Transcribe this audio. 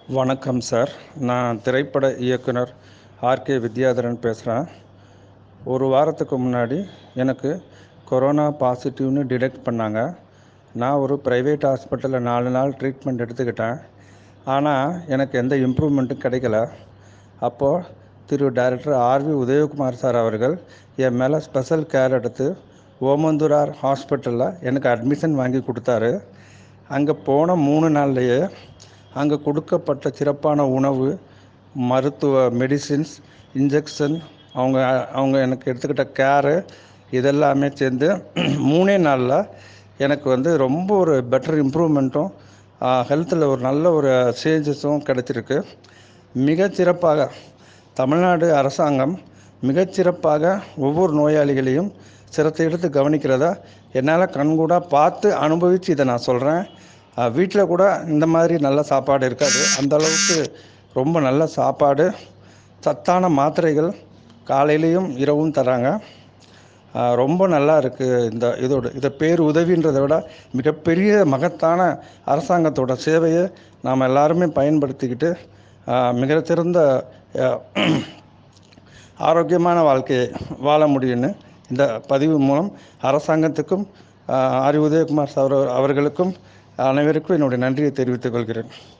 வணக்கம் சார் நான் திரைப்பட இயக்குனர் ஆர்கே வித்யாதரன் பேசுகிறேன் ஒரு வாரத்துக்கு முன்னாடி எனக்கு கொரோனா பாசிட்டிவ்னு டிடெக்ட் பண்ணாங்க நான் ஒரு ப்ரைவேட் ஹாஸ்பிட்டலில் நாலு நாள் ட்ரீட்மெண்ட் எடுத்துக்கிட்டேன் ஆனால் எனக்கு எந்த இம்ப்ரூவ்மெண்ட்டும் கிடைக்கல அப்போது திரு டைரக்டர் ஆர்வி உதயகுமார் சார் அவர்கள் என் மேலே ஸ்பெஷல் கேர் எடுத்து ஓமந்தூரார் ஹாஸ்பிட்டலில் எனக்கு அட்மிஷன் வாங்கி கொடுத்தாரு அங்கே போன மூணு நாள்லையே அங்கே கொடுக்கப்பட்ட சிறப்பான உணவு மருத்துவ மெடிசின்ஸ் இன்ஜெக்ஷன் அவங்க அவங்க எனக்கு எடுத்துக்கிட்ட கேரு இதெல்லாமே சேர்ந்து மூணே நாளில் எனக்கு வந்து ரொம்ப ஒரு பெட்டர் இம்ப்ரூவ்மெண்ட்டும் ஹெல்த்தில் ஒரு நல்ல ஒரு சேஞ்சஸும் கிடச்சிருக்கு மிகச்சிறப்பாக தமிழ்நாடு அரசாங்கம் மிகச்சிறப்பாக ஒவ்வொரு நோயாளிகளையும் சிரத்தை எடுத்து கவனிக்கிறத என்னால் கண்கூடாக பார்த்து அனுபவித்து இதை நான் சொல்கிறேன் வீட்டில் கூட இந்த மாதிரி நல்ல சாப்பாடு இருக்காது அந்த அளவுக்கு ரொம்ப நல்ல சாப்பாடு சத்தான மாத்திரைகள் காலையிலையும் இரவும் தராங்க ரொம்ப நல்லா இருக்குது இந்த இதோட இதை பேர் உதவின்றதை விட மிகப்பெரிய மகத்தான அரசாங்கத்தோட சேவையை நாம் எல்லாருமே பயன்படுத்திக்கிட்டு மிக சிறந்த ஆரோக்கியமான வாழ்க்கையை வாழ முடியும்னு இந்த பதிவு மூலம் அரசாங்கத்துக்கும் ஆர் உதயகுமார் சார் அவர்களுக்கும் அனைவருக்கும் என்னுடைய நன்றியை தெரிவித்துக் கொள்கிறேன்